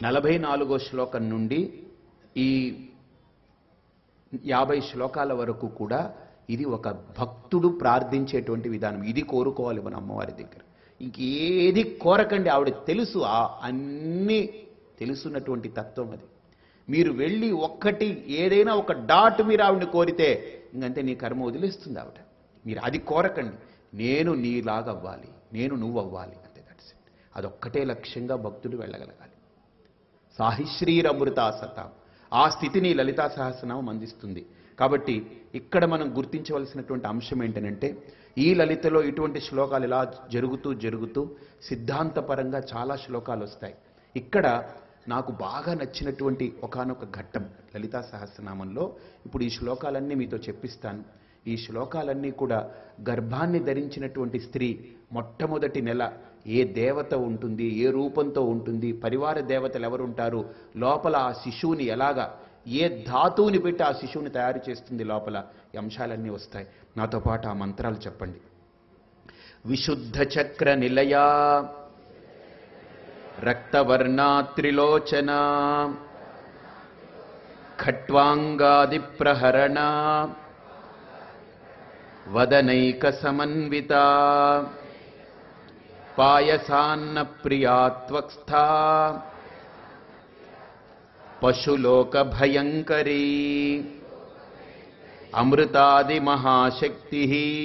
నలభై నాలుగో శ్లోకం నుండి ఈ యాభై శ్లోకాల వరకు కూడా ఇది ఒక భక్తుడు ప్రార్థించేటువంటి విధానం ఇది కోరుకోవాలి మన అమ్మవారి దగ్గర ఇంకేది కోరకండి ఆవిడ తెలుసు ఆ అన్నీ తెలుసున్నటువంటి తత్వం అది మీరు వెళ్ళి ఒక్కటి ఏదైనా ఒక డాట్ మీరు ఆవిడని కోరితే ఇంకంతే నీ కర్మ వదిలేస్తుంది ఆవిడ మీరు అది కోరకండి నేను నీలాగా అవ్వాలి నేను నువ్వు అవ్వాలి అంతే దట్స్ ఇట్ అదొక్కటే లక్ష్యంగా భక్తుడు వెళ్ళగలగాలి సాహిశ్రీరమృతా సతాం ఆ స్థితిని లలితా సహస్రనామం అందిస్తుంది కాబట్టి ఇక్కడ మనం గుర్తించవలసినటువంటి అంశం ఏంటంటే ఈ లలితలో ఇటువంటి శ్లోకాలు ఇలా జరుగుతూ జరుగుతూ సిద్ధాంతపరంగా చాలా శ్లోకాలు వస్తాయి ఇక్కడ నాకు బాగా నచ్చినటువంటి ఒకానొక ఘట్టం లలితా సహస్రనామంలో ఇప్పుడు ఈ శ్లోకాలన్నీ మీతో చెప్పిస్తాను ఈ శ్లోకాలన్నీ కూడా గర్భాన్ని ధరించినటువంటి స్త్రీ మొట్టమొదటి నెల ఏ దేవత ఉంటుంది ఏ రూపంతో ఉంటుంది పరివార దేవతలు ఎవరుంటారు లోపల ఆ శిశువుని ఎలాగా ఏ ధాతువుని పెట్టి ఆ శిశువుని తయారు చేస్తుంది లోపల ఈ అంశాలన్నీ వస్తాయి నాతో పాటు ఆ మంత్రాలు చెప్పండి విశుద్ధ చక్ర నిలయా రక్తవర్ణా త్రిలోచన ఖట్వాంగాది ప్రహరణ వదనైక సమన్విత పాయసాన్న ప్రియాత్వక్స్థా పశులోక భయంకరీ అమృతాది మహాశక్తి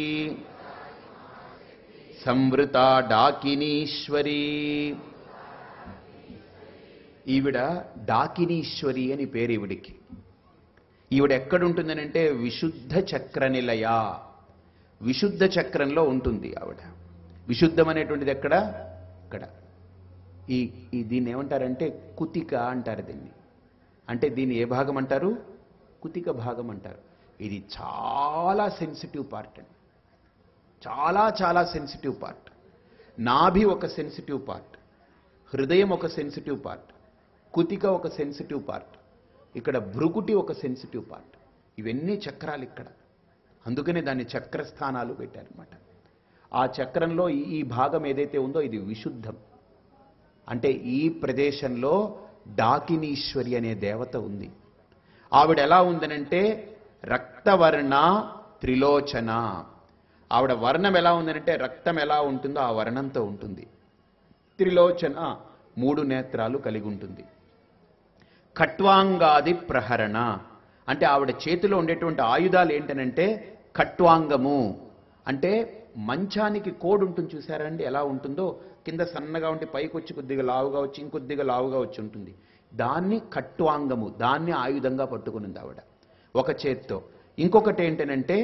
సంవృతా డాకినీశ్వరీ ఈవిడ డాకినీశ్వరి అని పేరు ఈవిడికి ఈవిడ ఎక్కడుంటుందనంటే విశుద్ధ చక్ర నిలయ విశుద్ధ చక్రంలో ఉంటుంది ఆవిడ విశుద్ధం అనేటువంటిది ఎక్కడ ఇక్కడ ఈ ఈ దీన్ని ఏమంటారంటే కుతిక అంటారు దీన్ని అంటే దీన్ని ఏ భాగం అంటారు కుతిక భాగం అంటారు ఇది చాలా సెన్సిటివ్ పార్ట్ అండి చాలా చాలా సెన్సిటివ్ పార్ట్ నాభి ఒక సెన్సిటివ్ పార్ట్ హృదయం ఒక సెన్సిటివ్ పార్ట్ కుతిక ఒక సెన్సిటివ్ పార్ట్ ఇక్కడ భృకుటి ఒక సెన్సిటివ్ పార్ట్ ఇవన్నీ చక్రాలు ఇక్కడ అందుకనే దాన్ని చక్రస్థానాలు పెట్టారనమాట ఆ చక్రంలో ఈ- ఈ భాగం ఏదైతే ఉందో ఇది విశుద్ధం అంటే ఈ ప్రదేశంలో డాకినీశ్వరి అనే దేవత ఉంది ఆవిడ ఎలా ఉందనంటే రక్తవర్ణ త్రిలోచన ఆవిడ వర్ణం ఎలా ఉందనంటే రక్తం ఎలా ఉంటుందో ఆ వర్ణంతో ఉంటుంది త్రిలోచన మూడు నేత్రాలు కలిగి ఉంటుంది ఖట్వాంగాది ప్రహరణ అంటే ఆవిడ చేతిలో ఉండేటువంటి ఆయుధాలు ఏంటనంటే ఖట్వాంగము అంటే మంచానికి కోడ్ ఉంటుంది చూసారండి ఎలా ఉంటుందో కింద సన్నగా ఉంటే పైకి వచ్చి కొద్దిగా లావుగా వచ్చి ఇంకొద్దిగా లావుగా వచ్చి ఉంటుంది దాన్ని ఖట్వాంగము దాన్ని ఆయుధంగా పట్టుకునింది ఆవిడ ఒక చేత్తో ఇంకొకటి ఏంటనంటే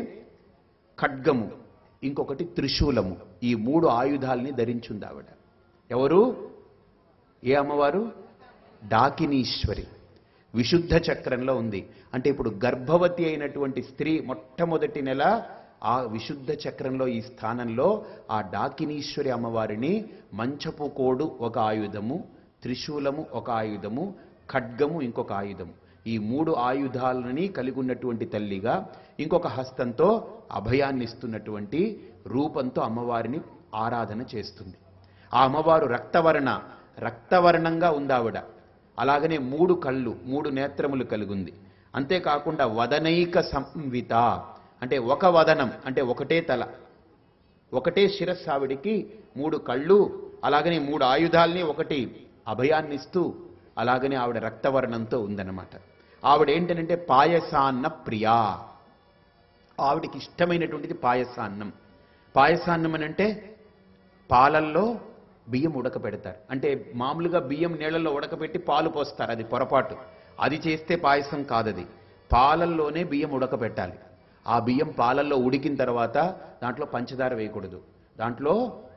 ఖడ్గము ఇంకొకటి త్రిశూలము ఈ మూడు ఆయుధాలని ధరించుంది ఆవిడ ఎవరు ఏ అమ్మవారు డాకినీశ్వరి విశుద్ధ చక్రంలో ఉంది అంటే ఇప్పుడు గర్భవతి అయినటువంటి స్త్రీ మొట్టమొదటి నెల ఆ విశుద్ధ చక్రంలో ఈ స్థానంలో ఆ డాకినీశ్వరి అమ్మవారిని మంచపు కోడు ఒక ఆయుధము త్రిశూలము ఒక ఆయుధము ఖడ్గము ఇంకొక ఆయుధము ఈ మూడు ఆయుధాలని కలిగి ఉన్నటువంటి తల్లిగా ఇంకొక హస్తంతో అభయాన్ని ఇస్తున్నటువంటి రూపంతో అమ్మవారిని ఆరాధన చేస్తుంది ఆ అమ్మవారు రక్తవర్ణ రక్తవర్ణంగా ఉంది ఆవిడ అలాగనే మూడు కళ్ళు మూడు నేత్రములు కలిగింది అంతేకాకుండా వదనైక సంవిత అంటే ఒక వదనం అంటే ఒకటే తల ఒకటే శిరస్సు ఆవిడికి మూడు కళ్ళు అలాగనే మూడు ఆయుధాల్ని ఒకటి అభయాన్ని ఇస్తూ అలాగనే ఆవిడ రక్తవర్ణంతో ఉందన్నమాట ఆవిడ ఏంటంటే పాయసాన్న ప్రియా ఆవిడికి ఇష్టమైనటువంటిది పాయసాన్నం పాయసాన్నం అని అంటే పాలల్లో బియ్యం ఉడకపెడతారు అంటే మామూలుగా బియ్యం నీళ్ళల్లో ఉడకపెట్టి పాలు పోస్తారు అది పొరపాటు అది చేస్తే పాయసం కాదది పాలల్లోనే బియ్యం ఉడకపెట్టాలి ఆ బియ్యం పాలల్లో ఉడికిన తర్వాత దాంట్లో పంచదార వేయకూడదు దాంట్లో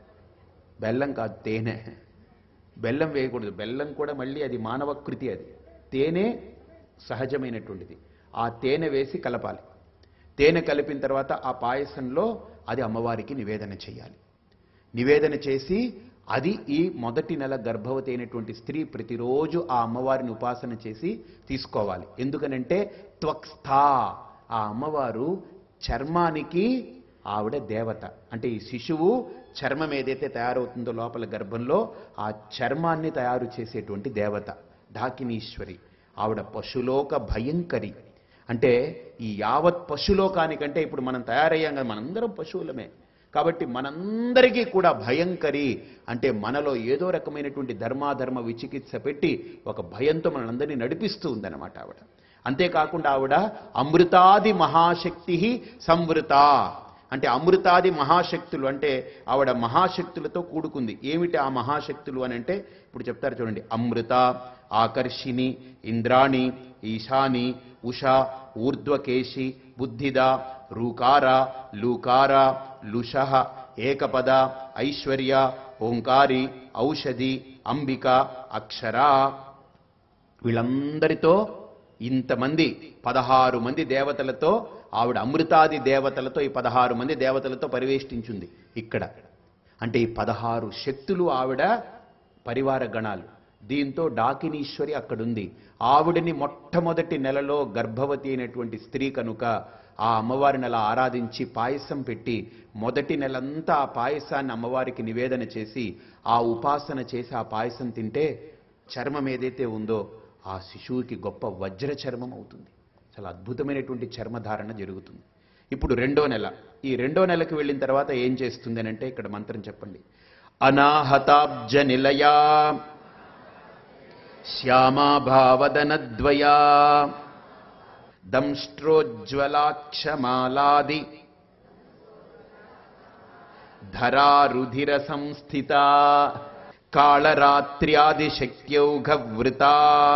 బెల్లం కాదు తేనె బెల్లం వేయకూడదు బెల్లం కూడా మళ్ళీ అది మానవకృతి అది తేనె సహజమైనటువంటిది ఆ తేనె వేసి కలపాలి తేనె కలిపిన తర్వాత ఆ పాయసంలో అది అమ్మవారికి నివేదన చేయాలి నివేదన చేసి అది ఈ మొదటి నెల గర్భవతి అయినటువంటి స్త్రీ ప్రతిరోజు ఆ అమ్మవారిని ఉపాసన చేసి తీసుకోవాలి ఎందుకనంటే త్వక్స్థా ఆ అమ్మవారు చర్మానికి ఆవిడ దేవత అంటే ఈ శిశువు చర్మం ఏదైతే తయారవుతుందో లోపల గర్భంలో ఆ చర్మాన్ని తయారు చేసేటువంటి దేవత ఢాకినీశ్వరి ఆవిడ పశులోక భయంకరి అంటే ఈ యావత్ పశులోకానికంటే ఇప్పుడు మనం తయారయ్యాం కదా మనందరం పశువులమే కాబట్టి మనందరికీ కూడా భయంకరి అంటే మనలో ఏదో రకమైనటువంటి ధర్మాధర్మ విచికిత్స పెట్టి ఒక భయంతో మనందరినీ నడిపిస్తూ ఉందన్నమాట ఆవిడ అంతేకాకుండా ఆవిడ అమృతాది మహాశక్తి సంవృత అంటే అమృతాది మహాశక్తులు అంటే ఆవిడ మహాశక్తులతో కూడుకుంది ఏమిటి ఆ మహాశక్తులు అని అంటే ఇప్పుడు చెప్తారు చూడండి అమృత ఆకర్షిణి ఇంద్రాణి ఈశాని ఉష ఊర్ధ్వకేశి బుద్ధిద రూకార లూకార లుష ఏకపద ఐశ్వర్య ఓంకారి ఔషధి అంబిక అక్షర వీళ్ళందరితో ఇంతమంది పదహారు మంది దేవతలతో ఆవిడ అమృతాది దేవతలతో ఈ పదహారు మంది దేవతలతో పరివేష్టించింది ఇక్కడ అంటే ఈ పదహారు శక్తులు ఆవిడ పరివార గణాలు దీంతో డాకినీశ్వరి అక్కడుంది ఆవిడని మొట్టమొదటి నెలలో గర్భవతి అయినటువంటి స్త్రీ కనుక ఆ అమ్మవారిని అలా ఆరాధించి పాయసం పెట్టి మొదటి నెలంతా ఆ పాయసాన్ని అమ్మవారికి నివేదన చేసి ఆ ఉపాసన చేసి ఆ పాయసం తింటే చర్మం ఏదైతే ఉందో ఆ శిశువుకి గొప్ప వజ్ర చర్మం అవుతుంది చాలా అద్భుతమైనటువంటి చర్మధారణ జరుగుతుంది ఇప్పుడు రెండో నెల ఈ రెండో నెలకు వెళ్ళిన తర్వాత ఏం చేస్తుంది అని అంటే ఇక్కడ మంత్రం చెప్పండి అనాహతాబ్జ నిలయా శ్యామాభావదనద్వయా దంష్ట్రోజ్వలాక్షమాలాది ధరారుధిర సంస్థిత కాళరాత్ర్యాదిశక్త్యౌఘవృతా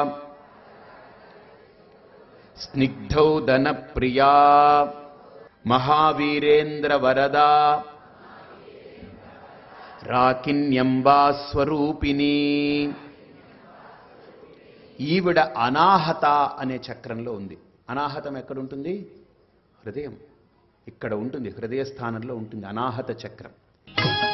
స్నిగ్ధౌదన ప్రియా మహావీరేంద్ర వరదా రాకిన్యంబా స్వరూపిణి ఈవిడ అనాహత అనే చక్రంలో ఉంది అనాహతం ఎక్కడుంటుంది హృదయం ఇక్కడ ఉంటుంది హృదయ స్థానంలో ఉంటుంది అనాహత చక్రం